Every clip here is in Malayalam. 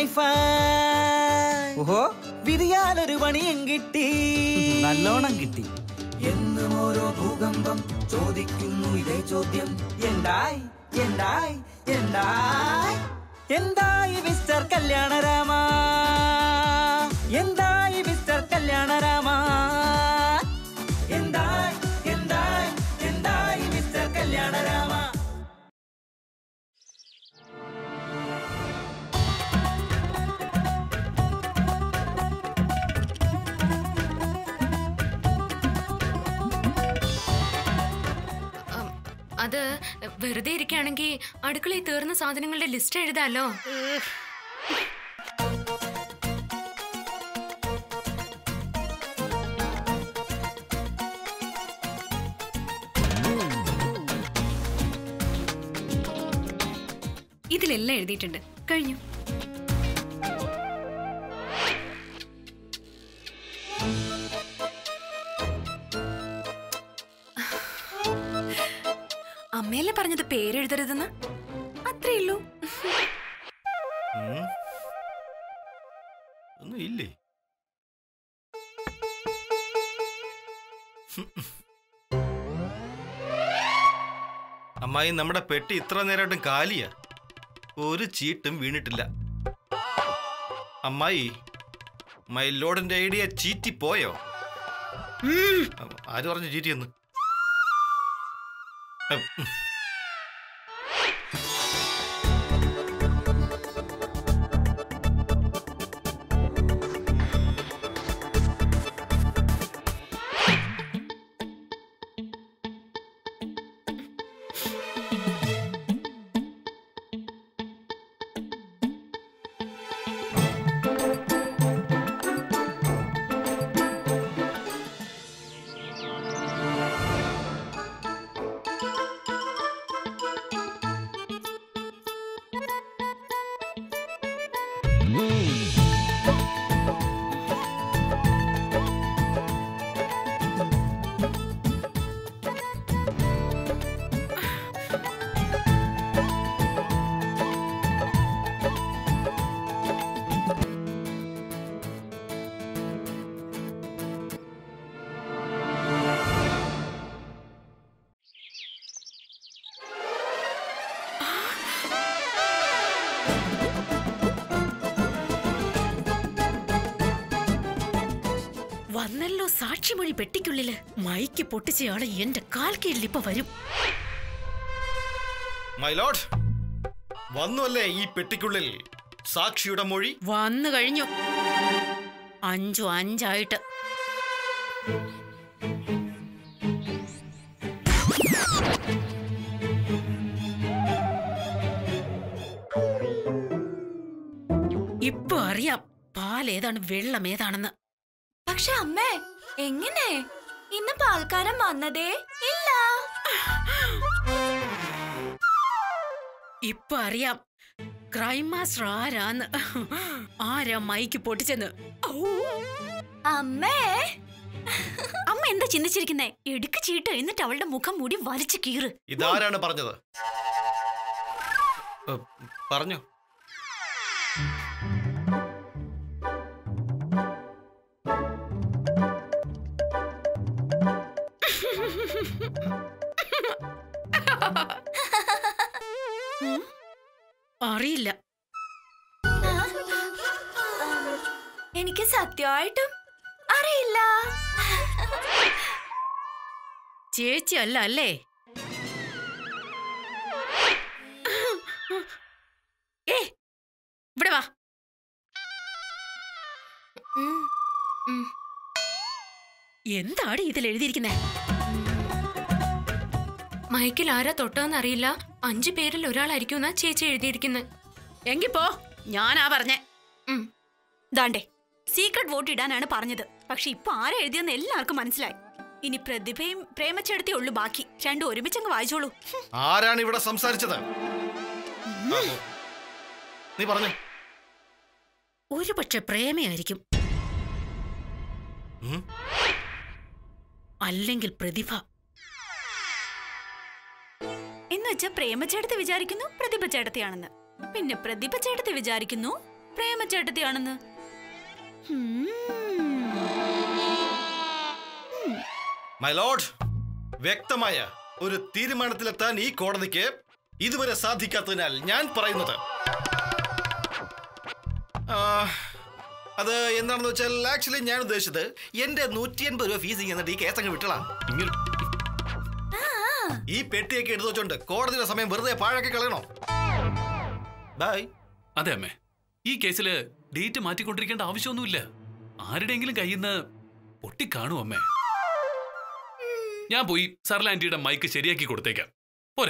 വൈഫൈ ഓഹോ വിരിയാലൊരു പണിയും കിട്ടി നല്ലോണം കിട്ടി എന്നും ഓരോ ഭൂകമ്പം ചോദിക്കുന്നു ഇതേ ചോദ്യം എന്തായി എന്തായി എന്തായി എന്തായി മിസ്റ്റർ കല്യാണരാമ എന്തായി മിസ്റ്റർ കല്യാണരാമ എന്തായി എന്തായി എന്തായി മിസ്റ്റർ കല്യാണരാമ ഉം, അത് വെറുതെ ഇരിക്കുകയാണെങ്കിൽ അടുക്കളയിൽ തീർന്ന സാധനങ്ങളുടെ ലിസ്റ്റ് എഴുതാലോ ഇതിലെല്ലാം എഴുതിയിട്ടുണ്ട് കഴിഞ്ഞു അമ്മയല്ലേ പറഞ്ഞത് പേരെഴുതരുതെന്ന് അത്രേ ഉള്ളൂ ഉം. ഒന്നും ഇല്ലേ അമ്മായി നമ്മുടെ പെട്ടി ഇത്ര നേരമായിട്ടും കാലിയാ ഒരു ചീട്ടും വീണിട്ടില്ല അമ്മായി മൈലോഡിന്റെ ഐഡിയ ചീറ്റി പോയോ ആര് പറഞ്ഞു ചീറ്റിയെന്ന് ഉം. വന്നല്ലോ സാക്ഷിമൊഴി പെട്ടിക്കുള്ളില് മൈക്ക് പൊട്ടിച്ചയാള് എന്റെ കാൽ കീഴിൽ ഇപ്പൊ വരും മൈലോഡ് വന്നുവല്ലേ ഈ പെട്ടിക്കുള്ളിൽ സാക്ഷിയുടെ മൊഴി വന്നു കഴിഞ്ഞു അഞ്ചു അഞ്ചായിട്ട് ഇപ്പൊ അറിയാം പാൽ ഏതാണ് വെള്ളം ഏതാണെന്ന് പക്ഷെ അമ്മേ എങ്ങനെ ഇന്ന് പാൽക്കാരൻ വന്നതേ ഇല്ല ഇപ്പൊ അറിയാം ക്രൈം മാസ്റ്റർ ആരാന്ന് ആരാ മൈക്ക് പൊട്ടിച്ചെന്ന് ഔ. അമ്മേ അമ്മ എന്താ ചിന്തിച്ചിരിക്കുന്നേ എടുക്ക് ചീട്ട് എന്നിട്ട് അവളുടെ മുഖം മൂടി വലിച്ചു കീറ് ഇതാരാണ് പറഞ്ഞത് ഏ, പറഞ്ഞോ അറിയില്ല എനിക്ക് സത്യമായിട്ടും അറിയില്ല ചേച്ചി അല്ല അല്ലേ ഏ ഇവിടെ വാ ഉം, ഉം. എന്താടി ഇതിൽ എഴുതിയിരിക്കുന്നേ മൈക്കിൽ ആരാ തൊട്ടതെന്ന് അറിയില്ല അഞ്ചു പേരിൽ ഒരാളായിരിക്കും എന്നാ ചേച്ചി എഴുതിയിരിക്കുന്നത് എങ്കി പോ ഞാനാ പറഞ്ഞേ ദാണ്ടേ സീക്രട്ട് വോട്ട് ഇടാനാണ് പറഞ്ഞത് പക്ഷെ ഇപ്പൊ ആരാ എഴുതിയെന്ന് എല്ലാവർക്കും മനസ്സിലായി ഇനി പ്രതിഭയും പ്രേമച്ചെടുത്തേ ഉള്ളൂ ബാക്കി രണ്ടും ഒരുമിച്ചങ്ങ് വായിച്ചോളൂ ആരാണ് ഇവിടെ സംസാരിച്ചത് ആ, നീ പറഞ്ഞു ഒരു പക്ഷെ പ്രേമയായിരിക്കും ഉം. അല്ലെങ്കിൽ പ്രതിഭ എന്ന് വെച്ചാൽ പ്രേമച്ചേട്ടത്തി വിചാരിക്കുന്നു പ്രതിഭ ചേട്ടത്തിയാണെന്ന് പിന്നെ പ്രതിഭ ചേട്ടത്തി വിചാരിക്കുന്നു പ്രേമചേട്ടത്തിയാണെന്ന് മൈ ലോഡ് വ്യക്തമായ ഒരു തീരുമാനത്തിലെത്താൻ ഈ കോടതിക്ക് ഇതുവരെ സാധിക്കാത്തതിനാൽ ഞാൻ പറയുന്നത് ആ, അത് എന്താണെന്ന് വെച്ചാൽ ആക്ച്വലി ഞാൻ ഉദ്ദേശിച്ചത് എന്റെ നൂറ്റി അൻപത് രൂപ ഫീസ് എന്നിട്ട് ഈ കേസ് അങ്ങ് വിട്ടളാം ഇങ്ങനെ ഈ പെട്ടിയൊക്കെ എടുത്തു വെച്ചോണ്ട് കോടതിയുടെ സമയം വെറുതെ പാഴാക്കി കളയണോ ബൈ അതെ അമ്മേ ഈ കേസില് ഡേറ്റ് മാറ്റിക്കൊണ്ടിരിക്കേണ്ട ആവശ്യമൊന്നുമില്ല ആരുടെയെങ്കിലും കയ്യിൽ നിന്ന് പൊട്ടിക്കാണും അമ്മേ ഞാൻ പോയി സർല ആന്റിയുടെ മൈക്ക് ശരിയാക്കി കൊടുത്തേക്കാം പോരെ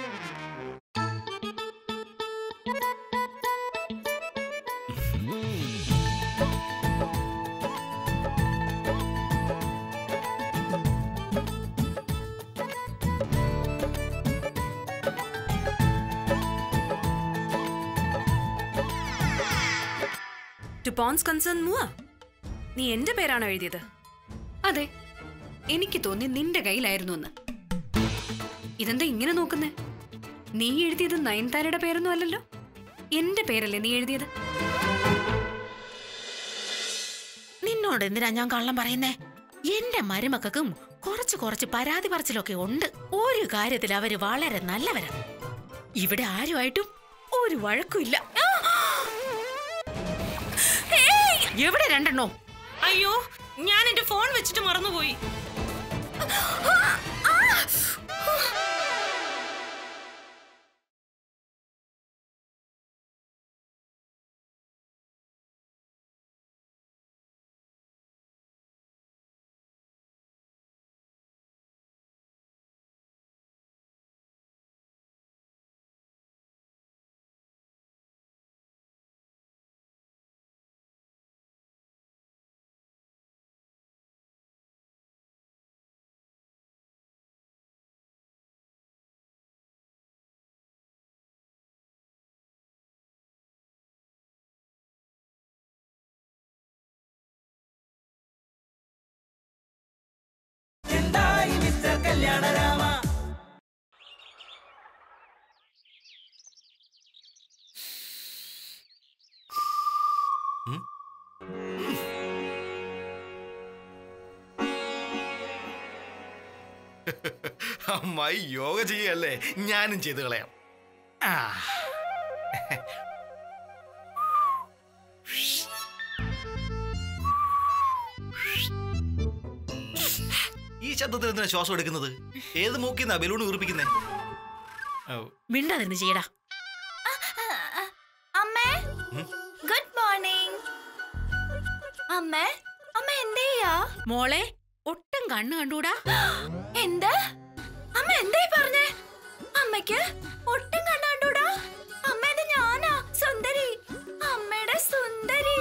ടു പോൺസ് കൺസേൺ മൂവ നീ എന്റെ പേരാണോ എഴുതിയത് അതെ എനിക്ക് തോന്നി നിന്റെ കയ്യിലായിരുന്നു എന്ന് ഇതെന്താ ഇങ്ങനെ നോക്കുന്നേ നീ എഴുതിയത് നയൻതാരയുടെ പേരൊന്നും അല്ലല്ലോ എന്റെ പേരല്ലേ നീ എഴുതിയത് നിന്നോട് എന്തിനാ ഞാൻ കള്ളം പറയുന്നേ എന്റെ മരുമക്കും കുറച്ച് കുറച്ച് പരാതി പറച്ചിലൊക്കെ ഉണ്ട് ഒരു കാര്യത്തിൽ അവര് വളരെ നല്ലവരാണ് ഇവിടെ ആരുമായിട്ടും ഒരു വഴക്കുമില്ല എവിടെ രണ്ടെണ്ണോ അയ്യോ ഞാൻ എന്റെ ഫോൺ വെച്ചിട്ട് മറന്നുപോയി എന്തായി മിസ്റ്റർ കല്യാണരാമ അമ്മായി യോഗ ചെയ്യല്ലേ ഞാനും ചെയ്തു കളയാം ആ. ഈ ശബ്ദത്തിൽ എന്തിനാ ശ്വാസം എടുക്കുന്നത് ഏത് മൂക്കിന്നാ ബലൂൺ വീർപ്പിക്കുന്നേ ഓ, മിണ്ടാതിരുന്ന് ചെയ്യടാ അമ്മേ ഗുഡ് മോർണിംഗ് അമ്മേ അമ്മ എന്തെയ്യാ മോളെ ഒട്ടും കണ്ണു കണ്ടൂടാ എന്ത് അമ്മ എന്തായി പറഞ്ഞേ അമ്മയ്ക്ക് ഒട്ടും കണ്ടാണ്ടൂടാ അമ്മ ഇത് ഞാനാ സുന്ദരി അമ്മയുടെ സുന്ദരി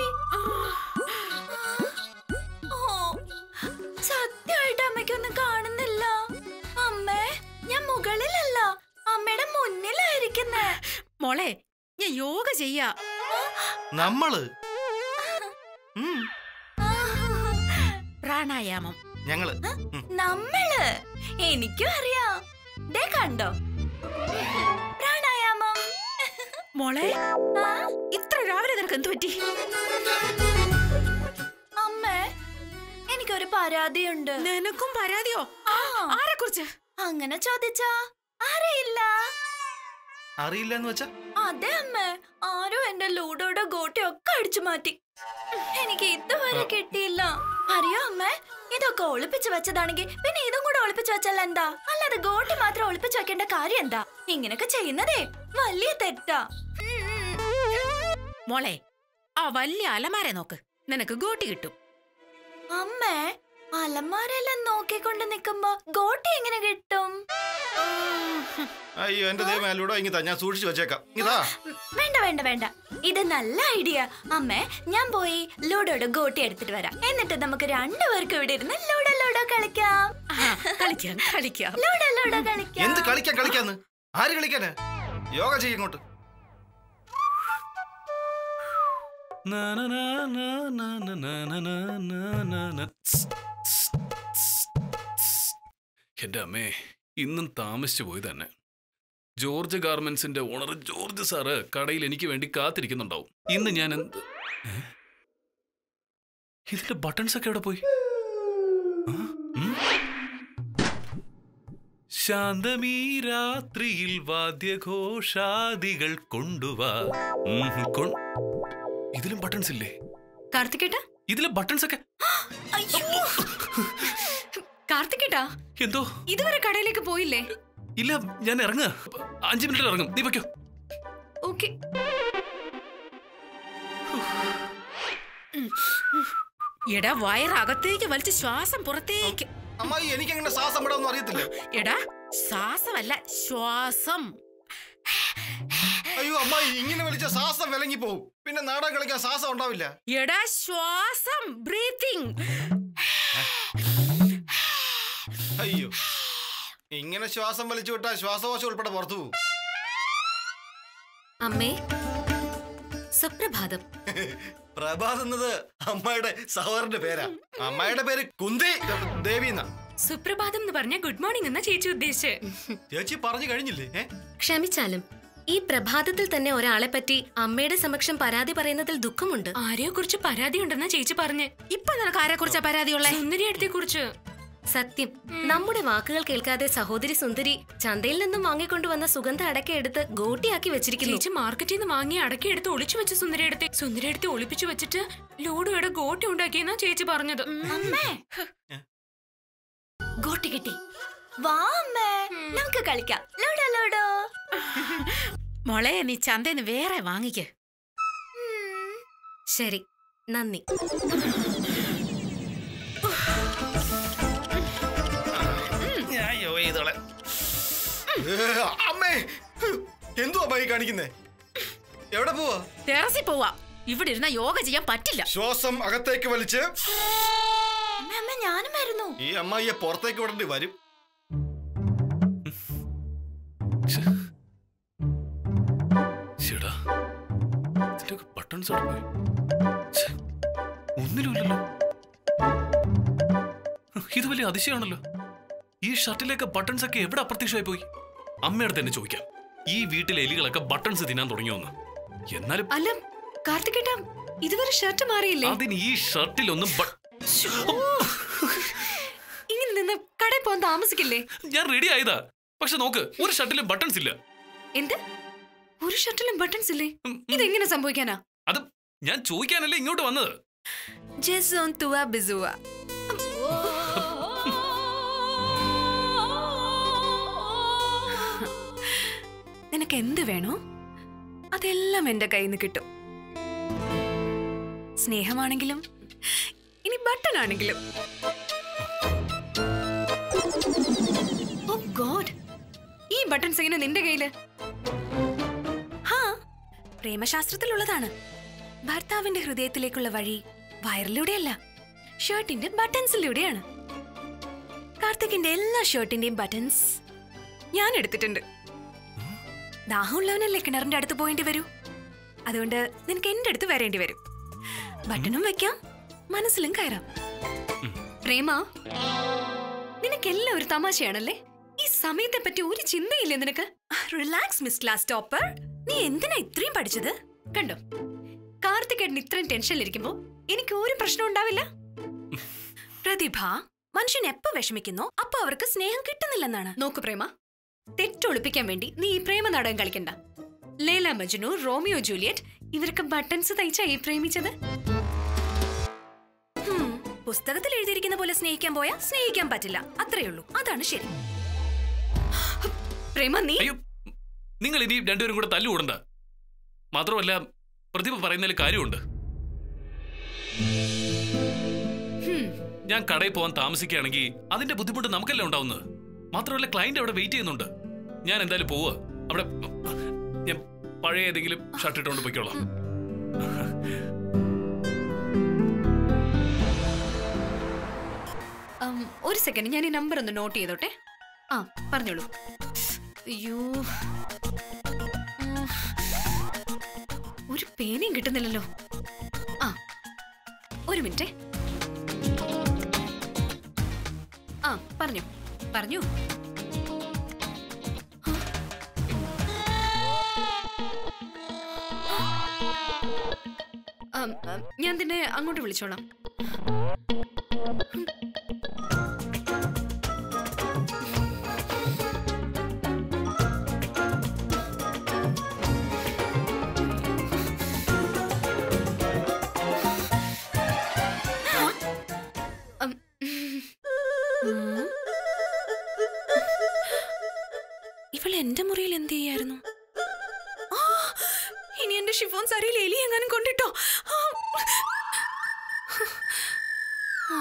ഓ സത്യമായിട്ട് അമ്മയ്ക്കൊന്നും കാണുന്നില്ല അമ്മേ ഞാൻ മുകളിലല്ല അമ്മയുടെ മുന്നിലായിരിക്കുന്നേ മോളെ ഞാൻ യോഗ ചെയ്യാ നമ്മള് ഉം, പ്രാണായാമം ഞങ്ങള് ഉം. നമ്മള് എനിക്കും അറിയാം ദേ കണ്ടോ പ്രാണായാമം മോളെ ആ, ഇത്ര രാവിലെ നിനക്ക് എന്ത് പറ്റി അമ്മേ എനിക്കൊരു പരാതിയുണ്ട് നിനക്കും പരാതിയോ ആ, ആരെ കുറിച്ച് അങ്ങനെ ചോദിച്ചാ അറിയില്ല അറിയില്ല എന്ന് വെച്ചാ അതെ അമ്മേ ആരോ എന്റെ ലൂഡോയുടെ ഗോട്ടി ഒക്കെ അടിച്ചു മാറ്റി എനിക്ക് ഇതുവരെ കിട്ടിയില്ല അറിയോ അമ്മേ ഇതൊക്കെ ഒളിപ്പിച്ചു വെച്ചതാണെങ്കിൽ പിന്നെ ഇതും കൂടെ ഒളിപ്പിച്ചു വെച്ചാൽ എന്താ അല്ലാതെ ഗോട്ടി മാത്രം ഒളിപ്പിച്ചു വെക്കേണ്ട കാര്യം എന്താ ഇങ്ങനൊക്കെ ചെയ്യുന്നതേ വലിയ തെറ്റാ ഉം. മോളെ ആ വലിയ അലമാര നോക്ക് നിനക്ക് ഗോട്ടി കിട്ടും അമ്മേ അലമാരെല്ലാം നോക്കിക്കൊണ്ട് നിക്കുമ്പോ ഗോട്ടി എങ്ങനെ കിട്ടും അയ്യോ എന്റെ ദൈവം അല്ലൂടോ ഇങ്ങിതാ ഞാൻ സൂക്ഷിച്ചു വെച്ചേക്കാം ഇതാ ഉം, വേണ്ട വേണ്ട വേണ്ട ഇത് നല്ല ഐഡിയ അമ്മേ ഞാൻ പോയി ലൂഡോയുടെ ഗോട്ടി എടുത്തിട്ട് വരാം എന്നിട്ട് നമുക്ക് രണ്ടുപേർക്കും ഇവിടെ ഇരുന്ന് ലൂഡോ ലൂഡോ കളിക്കാം ആ, കളിക്കാം കളിക്കാം ലൂഡോ ലൂഡോ കളിക്കാം എന്ത് കളിക്കാൻ കളിക്കാന്ന് ആര് കളിക്കാന് യോഗ ചെയ്യും ഇങ്ങോട്ട് നാ, നാ, നാ, നാ, നാ, നാ, നാ, നാ, നാ, നാ, നാ, നാ. സ്, സ്, സ്, സ്. എന്റെ അമ്മേ ഇന്നും താമസിച്ചു പോയി തന്നെ ജോർജ് ഗാർമെന്റ്സിന്റെ ഓണർ ജോർജ് സാറ് കടയിൽ എനിക്ക് വേണ്ടി കാത്തിരിക്കുന്നുണ്ടാവും ഇന്ന് ഞാൻ എന്ത് ഏ? ഇതിന്റെ ബട്ടൺസ് ഒക്കെ എവിടെ പോയി ആ? ഉം? ശാന്തമീ രാത്രിയിൽ വാദ്യഘോഷാദികൾ കൊണ്ടുവാ ഉം, കൊൺ- ഇതിലും ബട്ടൺസ് ഇല്ലേ കാർത്തികേട്ടാ ഇതിലെ ബട്ടൺസ് ഒക്കെ കാർത്തികേട്ടാ എന്തോ ഇതുവരെ കടയിലേക്ക് പോയില്ലേ ഇല്ല ഞാൻ ഇറങ്ങുക അഞ്ചു മിനിറ്റിൽ ഇറങ്ങും നീ വയ്ക്കോ ഓക്കെ എടാ വയറകത്തേക്ക് വലിച്ച് ശ്വാസം പുറത്തേക്ക് അമ്മായി എനിക്ക് അങ്ങനെ ശ്വാസം വിടാമെന്ന് അറിയത്തില്ല എടാ ശ്വാസമല്ല ശ്വാസം അയ്യോ അമ്മായി ഇങ്ങനെ വലിച്ച ശ്വാസം വിലങ്ങി പോകും പിന്നെ നാടകം കളിക്കാൻ ശ്വാസം ഉണ്ടാവില്ല എടാ ശ്വാസം ബ്രീത്തിങ് അയ്യോ ഇങ്ങനെ ശ്വാസം വലിച്ചു വിട്ടാൽ ശ്വാസകോശം ഉൾപ്പെടെ പുറത്തു പോകും അമ്മേ സുപ്രഭാതം പ്രഭാത് എന്നത് അമ്മായിയുടെ സഹോദരന്റെ പേരാ അമ്മായിയുടെ പേര് കുന്തി ദേവി എന്നാ സുപ്രഭാതം എന്ന് പറഞ്ഞ ഗുഡ് മോർണിംഗ് എന്നാ ചേച്ചി ഉദ്ദേശിച്ച് ചേച്ചി പറഞ്ഞു കഴിഞ്ഞില്ലേ ഏ ക്ഷമിച്ചാലും ഈ പ്രഭാതത്തിൽ തന്നെ ഒരാളെ പറ്റി അമ്മയുടെ സമക്ഷം പരാതി പറയുന്നതിൽ ദുഃഖമുണ്ട് ആരെയോ കുറിച്ച് പരാതി ഉണ്ടെന്നാ ചേച്ചി പറഞ്ഞ് ഇപ്പൊ നിനക്ക് ആരെ കുറിച്ചാ പരാതിയുള്ളേ സുന്ദരിയടുത്തെ കുറിച്ച് സത്യം നമ്മുടെ വാക്കുകൾ കേൾക്കാതെ സഹോദരി സുന്ദരി ചന്തയിൽ നിന്നും വാങ്ങിക്കൊണ്ടുവന്ന സുഗന്ധ അടക്ക എടുത്ത് ഗോട്ടിയാക്കി വെച്ചിരിക്കുന്നു ചേച്ചി മാർക്കറ്റിൽ നിന്ന് വാങ്ങി അടക്കി എടുത്ത് ഒളിച്ചു വെച്ച സുന്ദരിയടുത്തെ സുന്ദരിയടുത്തെ ഒളിപ്പിച്ചു വെച്ചിട്ട് ലോഡുയുടെ ഗോട്ടി ഉണ്ടാക്കിയെന്നാ ചേച്ചി പറഞ്ഞത് അമ്മേ ഗോട്ടി കിട്ടി വാ അമ്മേ നമുക്ക് കളിക്കാം ലോഡോ ലോഡോ മോളെ നീ ചന്തേന്ന് വേറെ വാങ്ങിക്ക് ശരി നന്ദി അയ്യോ ഇതോളെ അമ്മേ എന്തുവാ അമ്മായി കാണിക്കുന്നേ എവിടെ പോവാ ടെറസിൽ പോവാ ഇവിടെ ഇരുന്ന യോഗ ചെയ്യാൻ പറ്റില്ല ശ്വാസം അകത്തേക്ക് വലിച്ച് അമ്മ അമ്മ ഞാനും വരുന്നു ഈ അമ്മായിയെ പുറത്തേക്ക് വിടേണ്ടി വരും ചേടാ ഇതിന്റെ ബട്ടൺസ് അവിടെ പോയി ഛെ, ഒന്നിലുമില്ലല്ലോ ഇത് വലിയ അതിശയമാണല്ലോ ഈ ഷർട്ടിലേക്ക് ബട്ടൺസ് ഒക്കെ എവിടെ അപ്രത്യക്ഷമായി പോയി അമ്മയുടെ തന്നെ ചോദിക്കാം ഈ വീട്ടിലെ എലികളൊക്കെ ബട്ടൺസ് തിന്നാൻ തുടങ്ങിയോന്ന് എന്നാലും അല്ല കാർത്തികേട്ടാ ഇതുവരെ ഷർട്ട് മാറിയില്ലേ അതിന് ഈ ഷർട്ടിലൊന്നും ബ- ഇങ്ങനെ നിന്ന് കടയിൽ പോകാൻ താമസിക്കില്ലേ ഞാൻ റെഡി ആയതാ പക്ഷെ നോക്ക് ഒരു ഷർട്ടിലും ബട്ടൺസ് ഇല്ല എന്ത് ഒരു ഷർട്ടിലും ബട്ടൺസ് ഇല്ലേ ഇതെങ്ങനെ സംഭവിക്കാനാ അത് ഞാൻ ചോദിക്കാനല്ലേ ഇങ്ങോട്ട് വന്നത് ജെസോൻ തുവ ബിസുവ നിനക്ക് എന്ത് വേണോ അതെല്ലാം എന്റെ കയ്യിൽ നിന്ന് കിട്ടും സ്നേഹമാണെങ്കിലും ഇനി ബട്ടൺ ആണെങ്കിലും ഓ ഗോഡ് ഈ ബട്ടൺസ് എങ്ങനെ നിന്റെ കയ്യില് ഹാ പ്രേമശാസ്ത്രത്തിലുള്ളതാണ് ഭർത്താവിന്റെ ഹൃദയത്തിലേക്കുള്ള വഴി വയറിലൂടെയല്ല ഷർട്ടിന്റെ ബട്ടൺസിലൂടെയാണ് കാർത്തികിന്റെ എല്ലാ ഷർട്ടിന്റെയും ബട്ടൺസ് ഞാൻ എടുത്തിട്ടുണ്ട് ദാഹമുള്ളവനല്ലേ കിണറിന്റെ അടുത്ത് പോയേണ്ടി വരൂ അതുകൊണ്ട് നിനക്ക് എന്റെ അടുത്ത് വരേണ്ടി വരും ബട്ടണും വെക്കാം മനസ്സിലും കയറാം പ്രേമ നിനക്കെല്ലാം ഒരു തമാശയാണല്ലേ ഈ സമയത്തെ പറ്റി ഒരു ചിന്തയില്ലേ നിനക്ക് റിലാക്സ് മിസ് ക്ലാസ് ടോപ്പർ നീ എന്തിനാ ഇത്രയും പഠിച്ചത് കണ്ടോ കാർത്തികേട്ടൻ ഇത്രയും ടെൻഷനിലിരിക്കുമ്പോ എനിക്ക് ഒരു പ്രശ്നം ഉണ്ടാവില്ല പ്രതിഭ മനുഷ്യൻ എപ്പോ വിഷമിക്കുന്നോ അപ്പൊ അവർക്ക് സ്നേഹം കിട്ടുന്നില്ലെന്നാണ് നോക്കു പ്രേമ തെറ്റൊളിപ്പിക്കാൻ വേണ്ടി നീ ഈ പ്രേമ നാടകം കളിക്കണ്ട ലേല മജ്നു റോമിയോ ജൂലിയറ്റ് ഇവർക്ക് ബട്ടൺസ് തയ്ച്ചാ ഈ പ്രേമിച്ചത് ഹും, പുസ്തകത്തിൽ എഴുതിയിരിക്കുന്ന പോലെ സ്നേഹിക്കാൻ പോയാ സ്നേഹിക്കാൻ പറ്റില്ല അത്രേ ഉള്ളൂ അതാണ് ശരി പ്രേമ നീ അയ്യോ നിങ്ങൾ ഇനി രണ്ടുപേരും കൂടെ തല്ലുകൂടണ്ട മാത്രമല്ല പ്രതിഭ പറയുന്നതിൽ കാര്യമുണ്ട് ഞാൻ കടയിൽ പോകാൻ താമസിക്കുകയാണെങ്കിൽ അതിന്റെ ബുദ്ധിമുട്ട് നമുക്കല്ലേ ഉണ്ടാവുന്നത് മാത്രമല്ല ക്ലയന്റ് അവിടെ വെയിറ്റ് ചെയ്യുന്നുണ്ട് ഞാൻ എന്തായാലും പോവുക അവിടെ ഞാൻ പഴയ ഏതെങ്കിലും ഷർട്ട് ഇട്ടുകൊണ്ട് പോയിക്കോളാം ഉം, ഒരു സെക്കൻഡ് ഞാൻ ഈ നമ്പർ ഒന്ന് നോട്ട് ചെയ്തോട്ടെ ആ പറഞ്ഞോളൂ അയ്യോ ഉം, ഒരു പേനയും കിട്ടുന്നില്ലല്ലോ ആ ഒരു മിനിറ്റ് ആ പറഞ്ഞു പറഞ്ഞു ആ, ആം, ആം, ഞാൻ തന്നെ അങ്ങോട്ട് വിളിച്ചോളാം ആം, ഇവൾ എന്റെ മുറിയിൽ എന്ത് ചെയ്യായിരുന്നു ആ, ഇനി എന്റെ ഷിഫോൺ സാരിയിൽ എലി എങ്ങാനും കൊണ്ടിട്ടോ ആ. ആ.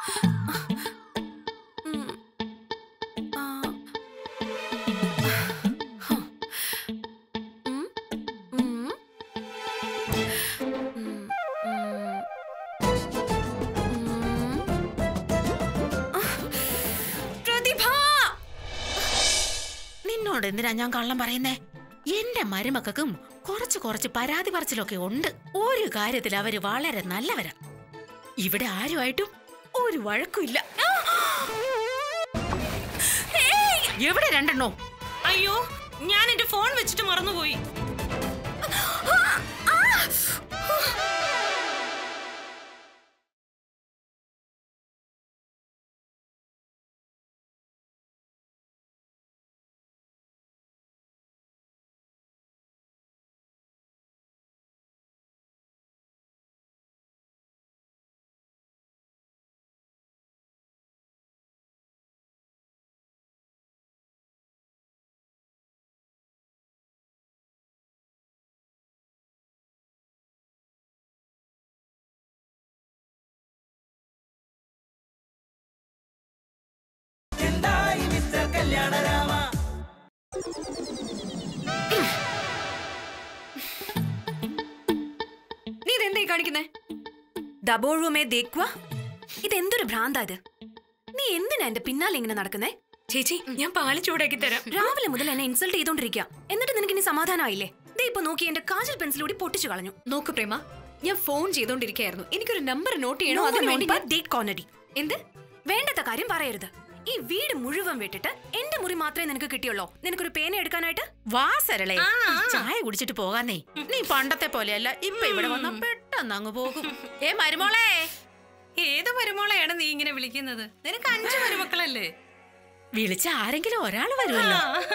ഉം. ആ. ഹ. ഉം. ഉം. ഉം. ഉം. ഉം. ആ. പ്രതിഭ നിന്നോട് എന്തിനാ ഞാൻ കള്ളം പറയുന്നേ എന്റെ മരുമക്കും കുറച്ച് കുറച്ച് പരാതി പറച്ചിലൊക്കെ ഉണ്ട് ഒരു കാര്യത്തിൽ അവര് വളരെ നല്ലവരാ ഇവിടെ ആരുമായിട്ടും ഒരു വഴക്കുമില്ല ഏയ്! എവിടെ രണ്ടെണ്ണോ അയ്യോ ഞാൻ എന്റെ ഫോൺ വെച്ചിട്ട് മറന്നുപോയി എന്തായി മിസ്റ്റർ കല്യാണരാമ നീ ഇതെന്തായി കാണിക്കുന്നേ ഡബോഴുമേ ദേക്വ ഇതെന്തൊരു ഭ്രാന്താ ഇത് നീ എന്തിനാ എന്റെ പിന്നാലെ ഇങ്ങനെ നടക്കുന്നേ ചേച്ചി ഞാൻ പാല് ചൂടാക്കി തരാം രാവിലെ മുതൽ എന്നെ ഇൻസൾട്ട് ചെയ്തോണ്ടിരിക്കുക എന്നിട്ട് നിനക്ക് ഇനി സമാധാനമായില്ലേ ദേ ഇപ്പൊ നോക്കി എന്റെ കാജൽ പെൻസിലൂടെ പൊട്ടിച്ചു കളഞ്ഞു നോക്ക് പ്രേമ ഞാൻ ഫോൺ ചെയ്തോണ്ടിരിക്കായിരുന്നു എനിക്കൊരു നമ്പർ നോട്ട് ചെയ്യണോ അതിനു വേണ്ടി ഞാൻ- കോണടി എന്ത് വേണ്ടത്ത കാര്യം പറയരുത് ഈ വീട് മുഴുവൻ വിട്ടിട്ട് എന്റെ മുറി മാത്രമേ നിനക്ക് കിട്ടിയുള്ളൂ നിനക്കൊരു പേന എടുക്കാനായിട്ട് വാ സരളെ ചായ കുടിച്ചിട്ട് പോകാന്നേ നീ പണ്ടത്തെ പോലെയല്ല ഇപ്പൊ ഇവിടെ വന്ന പെട്ടെന്ന് അങ്ങ് പോകും ഏ മരുമോളെ ഏത് മരുമോളെയാണ് നീ ഇങ്ങനെ വിളിക്കുന്നത് നിനക്ക് അഞ്ചു മരുമക്കളല്ലേ വിളിച്ച ആരെങ്കിലും ഒരാൾ വരുമല്ലോ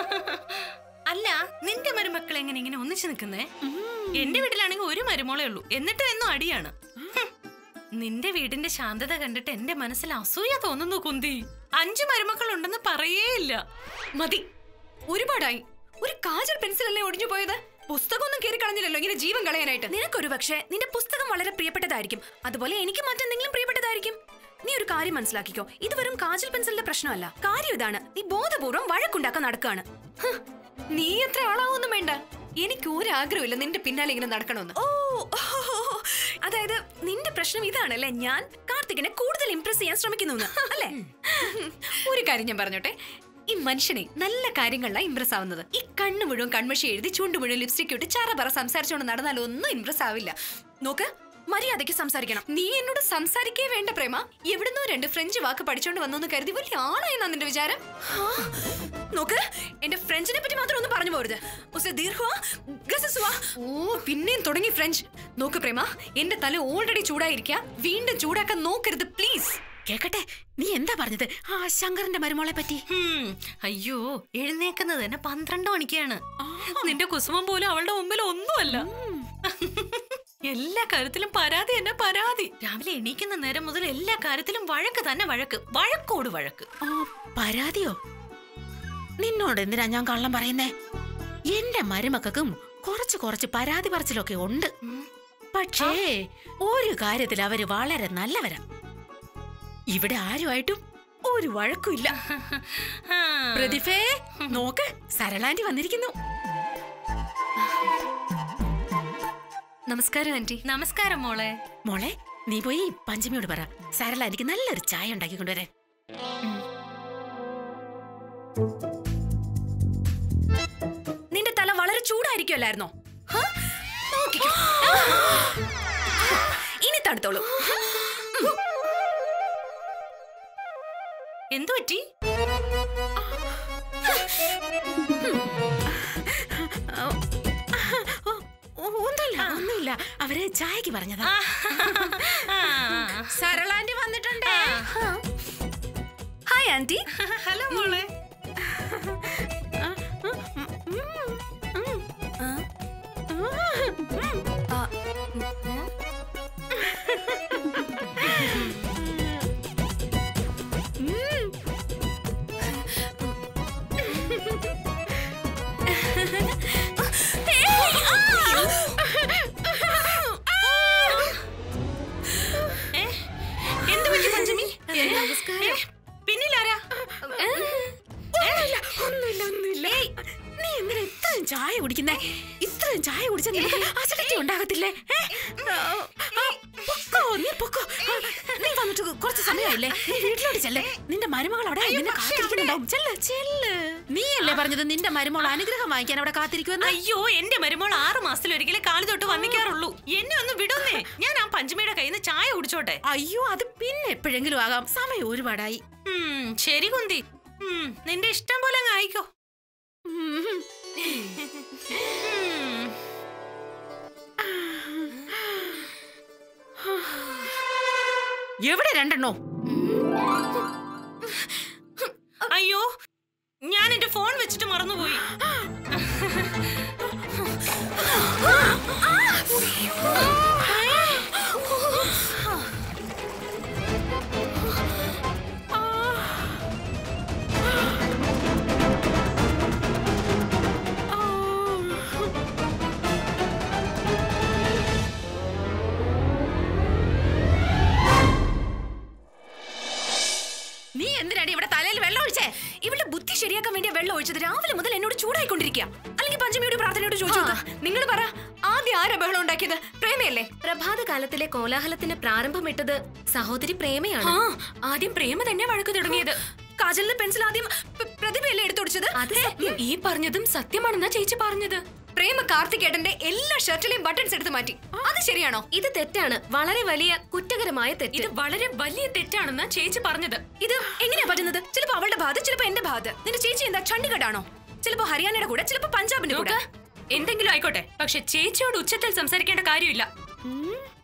അല്ല നിന്റെ മരുമക്കൾ എങ്ങനെ ഇങ്ങനെ ഒന്നിച്ചു നിൽക്കുന്നേ എന്റെ വീട്ടിലാണെങ്കിൽ ഒരു മരുമോളേ ഉള്ളൂ എന്നിട്ടും എന്നും അടിയാണ് ഹും. നിന്റെ വീടിന്റെ ശാന്തത കണ്ടിട്ട് എന്റെ മനസ്സിൽ അസൂയ തോന്നുന്നു കുന്തി അഞ്ചു മരുമക്കൾ ഉണ്ടെന്ന് പറയേയില്ല മതി ഒരുപാടായി ഒരു കാജൽ പെൻസിൽ അല്ലേ ഒടിഞ്ഞു പോയത് പുസ്തകമൊന്നും കയറി കളഞ്ഞില്ലല്ലോ ഇങ്ങനെ ജീവൻ കളയാനായിട്ട് നിനക്കൊരു പക്ഷേ നിന്റെ പുസ്തകം വളരെ പ്രിയപ്പെട്ടതായിരിക്കും അതുപോലെ എനിക്ക് മറ്റെന്തെങ്കിലും പ്രിയപ്പെട്ടതായിരിക്കും നീ ഒരു കാര്യം മനസ്സിലാക്കിക്കോ ഇത് വെറും കാജൽ പെൻസിലിന്റെ പ്രശ്നമല്ല കാര്യം ഇതാണ് നീ ബോധപൂർവ്വം വഴക്കുണ്ടാക്കാൻ നടക്കുകയാണ് ഹ്, നീ എത്ര ആളാവൊന്നും വേണ്ട എനിക്ക് ഒരു ആഗ്രഹമില്ല നിന്റെ പിന്നാലെ ഇങ്ങനെ നടക്കണമെന്ന് ഓ ഓ, അതായത് നിന്റെ പ്രശ്നം ഇതാണല്ലേ ഞാൻ കാർത്തികിനെ കൂടുതൽ ഇംപ്രസ് ചെയ്യാൻ ശ്രമിക്കുന്നു എന്ന്, അല്ലേ ഒരു കാര്യം ഞാൻ പറഞ്ഞോട്ടെ ഈ മനുഷ്യനെ നല്ല കാര്യങ്ങളിലാണ് ഇംപ്രസ് ആവുന്നത് ഈ കണ്ണ് മുഴുവൻ കൺമഷി എഴുതി ചുണ്ടു മുഴുവൻ ലിപ്സ്റ്റിക് ഇട്ട് ചാറ പറ സംസാരിച്ചുകൊണ്ട് നടന്നാൽ ഒന്നും ഇംപ്രസ് ആവില്ല നോക്ക് മര്യാദയ്ക്ക് സംസാരിക്കണം നീ എന്നോട് സംസാരിക്കേ വേണ്ട പ്രേമ എവിടുന്നോ രണ്ട് ഫ്രഞ്ച് വാക്ക് പഠിച്ചോണ്ട് വന്നു കരുതി വലിയ ആളായെന്നാ നിന്റെ വിചാരം ആ, നോക്ക് എന്റെ ഫ്രഞ്ചിനെ പറ്റി മാത്രം ഒന്നും പറഞ്ഞു പോരുത് ഉസ്സെ ദീർഘ ഗസസുവ. ഓ പിന്നെയും തുടങ്ങി ഫ്രഞ്ച് നോക്ക് പ്രേമ എന്റെ തല ഓൾറെഡി ചൂടായിരിക്കുക വീണ്ടും ചൂടാക്കാൻ നോക്കരുത് പ്ലീസ് കേക്കട്ടെ നീ എന്താ പറഞ്ഞത് ആ ശങ്കറിന്റെ മരുമോളെ പറ്റി ഹും, അയ്യോ എഴുന്നേക്കുന്നത് തന്നെ പന്ത്രണ്ട് മണിക്കാണ് നിന്റെ കുസുമം പോലും അവളുടെ മുമ്പിൽ ഒന്നുമല്ല എല്ലാ കാര്യത്തിലും പരാതി തന്നെ പരാതി രാവിലെ എണീക്കുന്ന നേരം മുതൽ എല്ലാ കാര്യത്തിലും വഴക്ക് തന്നെ വഴക്ക് വഴക്കോട് വഴക്ക് ആ പരാതിയോ നിന്നോട് എന്തിനാ ഞാൻ കള്ളം പറയുന്നേ എന്റെ മരുമക്കും കുറച്ച് കുറച്ച് പരാതി പറച്ചിലൊക്കെ ഉണ്ട് പക്ഷേ ഒരു കാര്യത്തിൽ അവര് വളരെ നല്ലവരാ ഇവിടെ ആരുമായിട്ടും ഒരു വഴക്കുമില്ല ആ, പ്രതിഭേ നോക്ക് സരളാന്റി വന്നിരിക്കുന്നു നമസ്കാരം ആന്റി നമസ്കാരം മോളെ മോളെ നീ പോയി പഞ്ചമിയോട് പറ സരളാന്റിക്ക് നല്ലൊരു ചായ ഉണ്ടാക്കി കൊണ്ടുവരാൻ നിന്റെ തല വളരെ ചൂടായിരിക്കുമല്ലായിരുന്നോ ഹ? നോക്കിക്കോ. ഇനി തടുത്തോളൂ എന്തു പറ്റി ഓ, ഒന്നുമില്ല ഒന്നുമില്ല അവര് ചായക്ക് പറഞ്ഞതാ സരളാന്റി വന്നിട്ടുണ്ട് ഹായ് ആന്റി ഹലോ മോളെ എന്ത് പറ്റി പഞ്ചമി ഏ, പിന്നിലാരാ ഒന്നുമില്ല ഒന്നുമില്ല ഒന്നുമില്ല നീ എന്തിനാ ഇത്രയും ചായ കുടിക്കുന്നേ ഇത്രയും ചായ കുടിച്ചാൽ നിനക്ക് അസിഡിറ്റി ഉണ്ടാകത്തില്ലേ ഏ? ആ, ആ, പൊക്കോ നീ പൊക്കോ ആ, നീ വന്നിട്ട് കുറച്ച് സമയമില്ലേ നീ വീട്ടിലോട്ട് ചെല്ലേ നിന്റെ മരുമകൾ അവിടെ നിന്നെ കാത്തിരിക്കുന്നുണ്ടാവും ചെല്ല് ചെല്ല് നീയല്ലേ പറഞ്ഞത് നിന്റെ മരുമകൾ അനുഗ്രഹം വാങ്ങിക്കാൻ അവിടെ കാത്തിരിക്കുമെന്ന് അയ്യോ എന്റെ മരുമോൾ ആറ് മാസത്തിലൊരിക്കലേ കാലി തൊട്ട് വന്നിക്കാറുള്ളൂ എന്നെ ഒന്ന് വിടുന്നേ ഞാൻ ആ പഞ്ചമിയുടെ കയ്യിൽ നിന്ന് ചായ കുടിച്ചോട്ടെ അയ്യോ അത് പിന്നെ എപ്പോഴെങ്കിലും ആകാം സമയം ഒരുപാടായി ഉം, ശരി കുന്തി ഉം, നിന്റെ ഇഷ്ടം പോലെ അങ്ങ് ആയിക്കോ ഉം. ഉം. എവിടെ രണ്ടെണ്ണോ അയ്യോ ഞാൻ എന്റെ ഫോൺ വെച്ചിട്ട് മറന്നുപോയി നീ എന്തിനാടി ഇവിടെ തലയിൽ വെള്ളം ഒഴിച്ചേ ഇവളുടെ ബുദ്ധി ശരിയാക്കാൻ വേണ്ടി വെള്ളം ഒഴിച്ചത് രാവിലെ മുതൽ എന്നോട് ചൂടായിക്കൊണ്ടിരിക്കുക അല്ലെങ്കിൽ പഞ്ചമിയുടെ പ്രാർത്ഥനയോട് ചോദിച്ചു നിങ്ങൾ പറ ആദ്യം ആരാ ബഹളം ഉണ്ടാക്കിയത് പ്രേമയല്ലേ പ്രഭാതകാലത്തിലെ കോലാഹലത്തിന് പ്രാരംഭമിട്ടത് സഹോദരി പ്രേമയാണ് ആ ആദ്യം പ്രേമ തന്നെ വഴക്ക് തുടങ്ങിയത് കാജലിന് പെൻസിൽ ആദ്യം പ്ര- പ്രതിഭയല്ലേ എടുത്തൊടിച്ചത് അത് സത്യം ഈ പറഞ്ഞതും സത്യമാണെന്നാ ചേച്ചി പറഞ്ഞത് പ്രേമ കാർത്തികേട്ടന്റെ എല്ലാ ഷർട്ടിലെയും ബട്ടൺസ് എടുത്ത് മാറ്റി അത് ശരിയാണോ ഇത് തെറ്റാണ് വളരെ വലിയ കുറ്റകരമായ ഇത് തെറ്റ് വളരെ വലിയ തെറ്റാണെന്നാ ചേച്ചി പറഞ്ഞത് ഇത് എങ്ങനെയാ പറ്റുന്നത് ചിലപ്പോ അവളുടെ ഭാഗത്ത് ചിലപ്പോ എന്റെ ഭാഗത്ത് നിന്റെ ചേച്ചി എന്താ ചണ്ഡിഗഡാണോ ചിലപ്പോ ഹരിയാനയുടെ കൂടെ ചിലപ്പോ പഞ്ചാബിന്റെ കൂടെ നോക്ക് എന്തെങ്കിലും ആയിക്കോട്ടെ പക്ഷെ ചേച്ചിയോട് ഉച്ചത്തിൽ സംസാരിക്കേണ്ട കാര്യമില്ല